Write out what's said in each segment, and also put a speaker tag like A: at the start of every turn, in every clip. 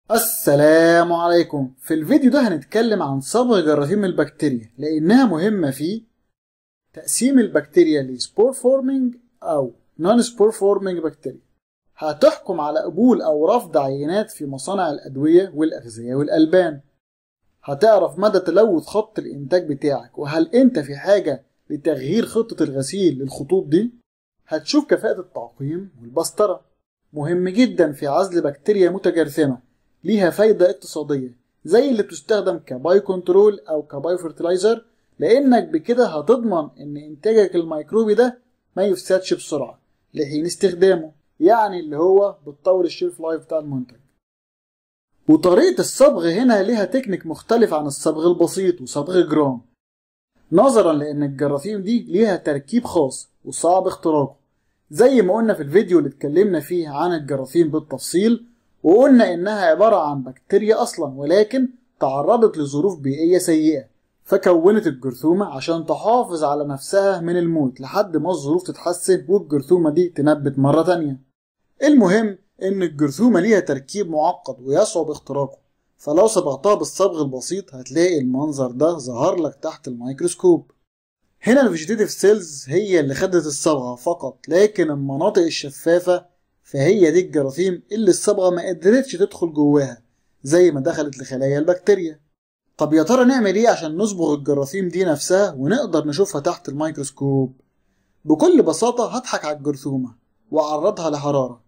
A: السلام عليكم في الفيديو ده هنتكلم عن صبغ جراثيم البكتيريا لأنها مهمة في تقسيم البكتيريا لسبور فورمينج أو نون سبور فورمينج بكتيريا هتحكم على قبول أو رفض عينات في مصانع الأدوية والأغذية والألبان هتعرف مدى تلوث خط الإنتاج بتاعك وهل أنت في حاجة لتغيير خطة الغسيل للخطوط دي هتشوف كفاءة التعقيم والبسطرة مهم جدا في عزل بكتيريا متجرثمة ليها فايدة اقتصادية زي اللي بتستخدم كباي كنترول أو كباي فرتلايزر لأنك بكده هتضمن إن إنتاجك الميكروبي ده ما يفسدش بسرعة لحين استخدامه يعني اللي هو بتطول الشيلف لايف بتاع المنتج وطريقة الصبغ هنا ليها تكنيك مختلف عن الصبغ البسيط وصبغ جرام نظرا لأن الجراثيم دي ليها تركيب خاص وصعب اختراقه زي ما قلنا في الفيديو اللي اتكلمنا فيه عن الجراثيم بالتفصيل وقلنا إنها عبارة عن بكتيريا أصلا ولكن تعرضت لظروف بيئية سيئة فكونت الجرثومة عشان تحافظ على نفسها من الموت لحد ما الظروف تتحسن والجرثومة دي تنبت مرة تانية المهم إن الجرثومة ليها تركيب معقد ويصعب اختراقه فلو صبغتها بالصبغ البسيط هتلاقي المنظر ده ظهر لك تحت الميكروسكوب هنا الفيجيتيف سيلز هي اللي خدت الصبغة فقط لكن المناطق الشفافة فهي دي الجراثيم اللي الصبغة ما قدرتش تدخل جواها زي ما دخلت لخلايا البكتيريا طب يا ترى نعمل ايه عشان نصبغ الجراثيم دي نفسها ونقدر نشوفها تحت الميكروسكوب بكل بساطة هضحك على الجرثومة وأعرضها لحرارة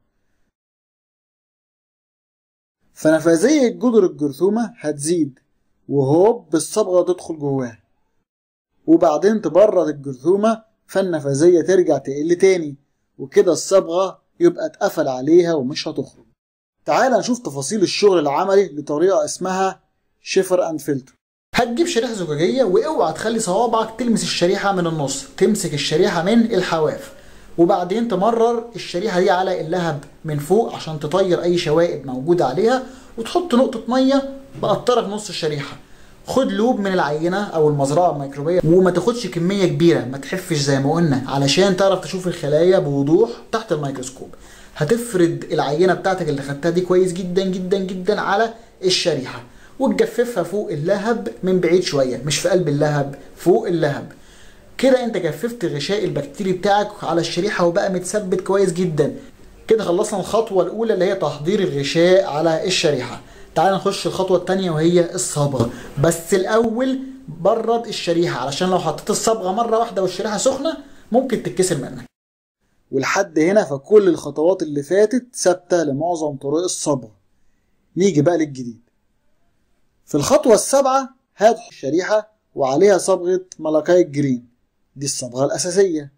A: فنفاذية جدر الجرثومة هتزيد وهوب الصبغة تدخل جواها وبعدين تبرد الجرثومة فالنفاذية ترجع تقل تاني وكده الصبغة يبقى اتقفل عليها ومش هتخرج تعال نشوف تفاصيل الشغل العملي لطريقة اسمها شيفر اند فلتر هتجيب شريحة زجاجية واوعى تخلي صوابعك تلمس الشريحة من النص تمسك الشريحة من الحواف وبعدين تمرر الشريحة دي على اللهب من فوق عشان تطير أي شوائب موجودة عليها وتحط نقطة مية بقطرة في نص الشريحة خد لوب من العينة أو المزرعة الميكروبية وما تاخدش كمية كبيرة ما تحفش زي ما قلنا علشان تعرف تشوف الخلايا بوضوح تحت الميكروسكوب هتفرد العينة بتاعتك اللي خدتها دي كويس جدا جدا جدا على الشريحة وتجففها فوق اللهب من بعيد شوية مش في قلب اللهب فوق اللهب كده انت جففت غشاء البكتيري بتاعك على الشريحة وبقى متثبت كويس جدا كده خلصنا الخطوة الأولى اللي هي تحضير الغشاء على الشريحة تعال نخش الخطوة التانية وهي الصبغة بس الأول برد الشريحة علشان لو حطيت الصبغة مرة واحدة والشريحة سخنة ممكن تتكسر منك ولحد هنا فكل الخطوات اللي فاتت ثابتة لمعظم طرق الصبغة نيجي بقى للجديد في الخطوة السابعة هات الشريحة وعليها صبغة ملاكاي جرين دي الصبغة الأساسية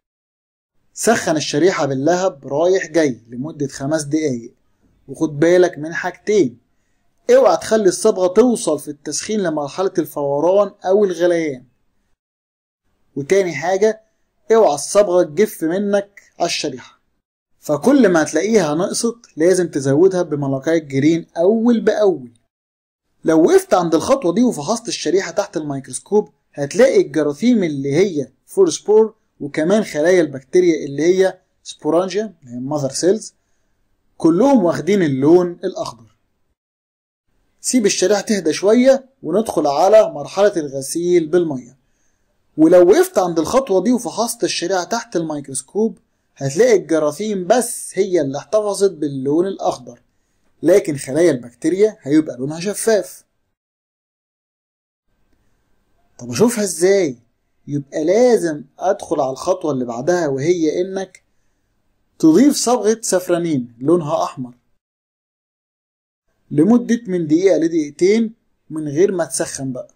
A: سخن الشريحة باللهب رايح جاي لمدة خمس دقايق وخد بالك من حاجتين اوعى تخلي الصبغة توصل في التسخين لمرحلة الفوران أو الغليان وتاني حاجة اوعى الصبغة تجف منك على الشريحة فكل ما هتلاقيها نقصت لازم تزودها بملاكاي جرين أول بأول لو وقفت عند الخطوة دي وفحصت الشريحة تحت الميكروسكوب هتلاقي الجراثيم اللي هي فور سبور وكمان خلايا البكتيريا اللي هي سبورانجيا اللي هي ماذر سيلز كلهم واخدين اللون الأخضر سيب الشريحة تهدى شوية وندخل على مرحلة الغسيل بالمية ولو وقفت عند الخطوة دي وفحصت الشريحة تحت الميكروسكوب هتلاقي الجراثيم بس هي اللي احتفظت باللون الأخضر لكن خلايا البكتيريا هيبقى لونها شفاف طب اشوفها ازاي يبقى لازم ادخل على الخطوة اللي بعدها وهي انك تضيف صبغة سفرانين لونها احمر لمدة من دقيقة لدقيقتين من غير ما تسخن بقى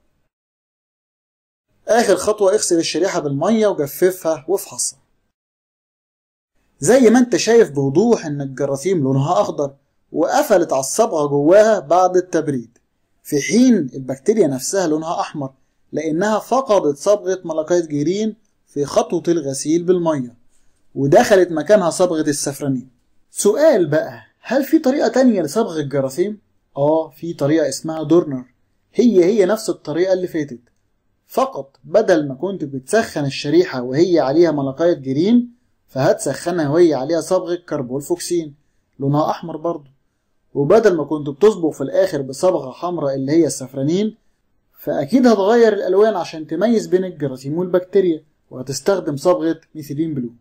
A: اخر خطوة اغسل الشريحة بالمية وجففها وافحصها زي ما انت شايف بوضوح ان الجراثيم لونها اخضر وقفلت على الصبغة جواها بعد التبريد في حين البكتيريا نفسها لونها احمر لأنها فقدت صبغة ملاكايت جيرين في خطوة الغسيل بالمية ودخلت مكانها صبغة السفرانين سؤال بقى هل في طريقة تانية لصبغ الجراثيم؟ آه في طريقة اسمها دورنر هي هي نفس الطريقة اللي فاتت فقط بدل ما كنت بتسخن الشريحة وهي عليها ملاكايت جيرين فهتسخنها وهي عليها صبغة كربول فوكسين لونها أحمر برضه وبدل ما كنت بتصبغ في الآخر بصبغة حمراء اللي هي السفرانين فأكيد هتغير الألوان عشان تميز بين الجراثيم والبكتيريا وهتستخدم صبغة ميثيلين بلو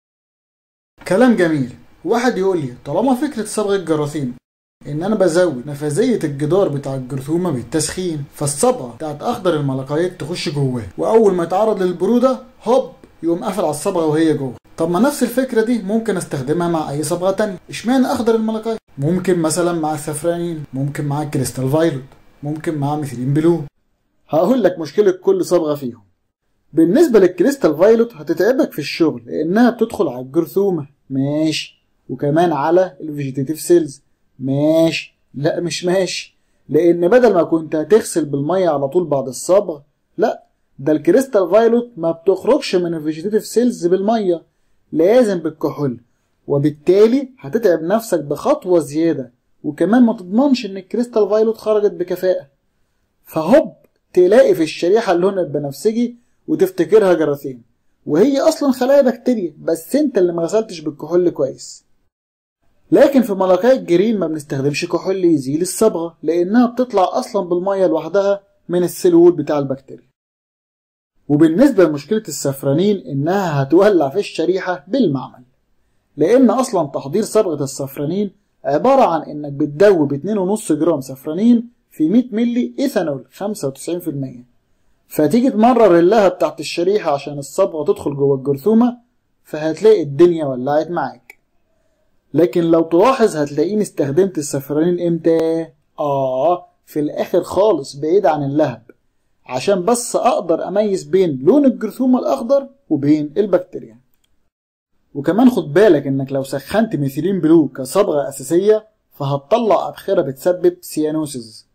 A: كلام جميل واحد يقول لي طالما فكرة صبغ الجراثيم ان انا بزود نفاذية الجدار بتاع الجرثومة بالتسخين فالصبغة بتاعت اخضر الملقايات تخش جواه واول ما يتعرض للبرودة هوب يقوم قافل على الصبغة وهي جوه طب ما نفس الفكرة دي ممكن استخدمها مع اي صبغة تانية اشمعنى اخضر الملقايات ممكن مثلا مع السفرانين ممكن مع الكريستال فايلوت ممكن مع ميثيلين بلو هقول لك مشكلة كل صبغة فيهم بالنسبة للكريستال فايلوت هتتعبك في الشغل لأنها بتدخل على الجرثومة ماشي وكمان على الفيجيتيف سيلز ماشي لا مش ماشي لأن بدل ما كنت هتغسل بالمية على طول بعد الصبغ لا ده الكريستال فايلوت ما بتخرجش من الفيجيتيف سيلز بالمية لازم بالكحول وبالتالي هتتعب نفسك بخطوة زيادة وكمان ما تضمنش ان الكريستال فايلوت خرجت بكفاءة فهوب تلاقي في الشريحة اللون البنفسجي وتفتكرها جراثيم وهي اصلا خلايا بكتيريا بس انت اللي ما غسلتش بالكحول كويس لكن في ملقاية الجرين ما بنستخدمش كحول يزيل الصبغة لانها بتطلع اصلا بالمية لوحدها من السلول بتاع البكتيريا وبالنسبة لمشكلة السفرانين انها هتولع في الشريحة بالمعمل لان اصلا تحضير صبغة السفرانين عبارة عن انك بتدوب 2.5 جرام سفرانين في 100 ملي ايثانول 95% فتيجي تمرر اللهب تحت الشريحة عشان الصبغة تدخل جوه الجرثومة فهتلاقي الدنيا ولعت معاك لكن لو تلاحظ هتلاقيني استخدمت السفرانين امتى؟ آه في الآخر خالص بعيد عن اللهب عشان بس أقدر أميز بين لون الجرثومة الأخضر وبين البكتيريا وكمان خد بالك إنك لو سخنت ميثيلين بلو كصبغة أساسية فهتطلع أبخرة بتسبب سيانوسز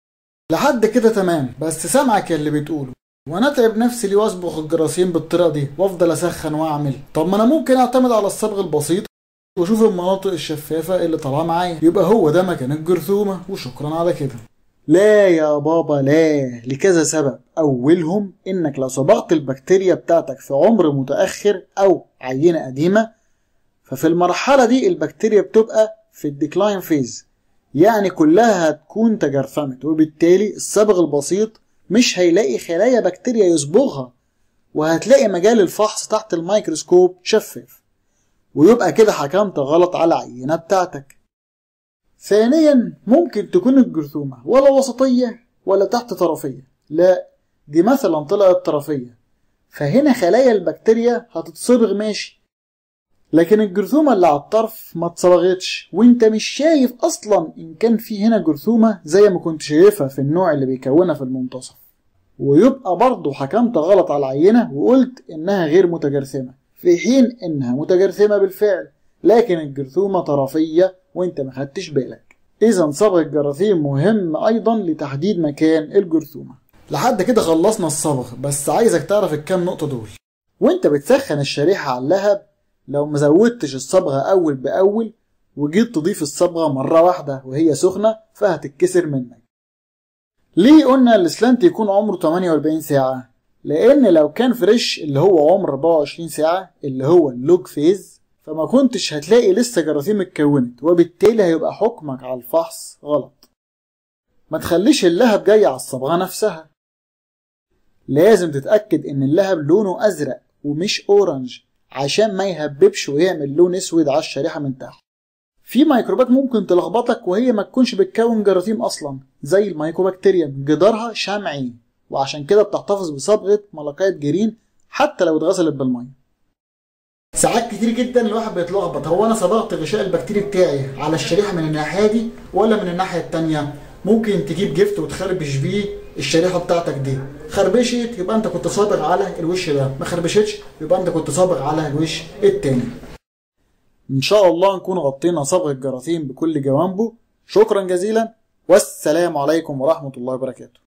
A: لحد كده تمام بس سامعك اللي بتقوله وانا اتعب نفسي ليه واصبغ الجراثيم بالطريقه دي وافضل اسخن واعمل طب ما انا ممكن اعتمد على الصبغ البسيط واشوف المناطق الشفافه اللي طالعه معايا يبقى هو ده مكان الجرثومه وشكرا على كده لا يا بابا لا لكذا سبب اولهم انك لو صبغت البكتيريا بتاعتك في عمر متاخر او عينه قديمه ففي المرحله دي البكتيريا بتبقى في الديكلاين فيز يعني كلها هتكون تجرثمت وبالتالي الصبغ البسيط مش هيلاقي خلايا بكتيريا يصبغها وهتلاقي مجال الفحص تحت الميكروسكوب شفاف ويبقى كده حكمت غلط على العينة بتاعتك ثانيا ممكن تكون الجرثومة ولا وسطية ولا تحت طرفية لا دي مثلا طلعت طرفية فهنا خلايا البكتيريا هتتصبغ ماشي لكن الجرثومة اللي على الطرف ما اتصبغتش وانت مش شايف اصلا ان كان في هنا جرثومة زي ما كنت شايفها في النوع اللي بيكونها في المنتصف ويبقى برضه حكمت غلط على العينة وقلت انها غير متجرثمة في حين انها متجرثمة بالفعل لكن الجرثومة طرفية وانت ما خدتش بالك اذا صبغ الجراثيم مهم ايضا لتحديد مكان الجرثومة لحد كده خلصنا الصبغ بس عايزك تعرف الكام نقطة دول وانت بتسخن الشريحة على اللهب لو ما زودتش الصبغة أول بأول وجيت تضيف الصبغة مرة واحدة وهي سخنة فهتتكسر منك ليه قلنا الاسلانت يكون عمره 48 ساعة لأن لو كان فريش اللي هو عمر 24 ساعة اللي هو اللوج فيز فما كنتش هتلاقي لسه جراثيم اتكونت وبالتالي هيبقى حكمك على الفحص غلط ما تخليش اللهب جاي على الصبغة نفسها لازم تتأكد إن اللهب لونه أزرق ومش أورنج عشان ما يهببش ويعمل لون اسود على الشريحه من تحت في ميكروبات ممكن تلخبطك وهي ما تكونش بتكون جراثيم اصلا زي الميكوبكتيريم جدارها شمعي وعشان كده بتحتفظ بصبغه ملقايه جرين حتى لو اتغسلت بالميه ساعات كتير جدا الواحد بيتلخبط هو انا صبغت الغشاء البكتيري بتاعي على الشريحه من الناحيه دي ولا من الناحيه التانيه ممكن تجيب جفت وتخربش بيه الشريحه بتاعتك دي خربشت يبقى انت كنت صابغ على الوش ده ما خربشتش يبقى انت كنت صابغ على الوش التاني ان شاء الله نكون غطينا صبغ الجراثيم بكل جوانبه شكرا جزيلا والسلام عليكم ورحمه الله وبركاته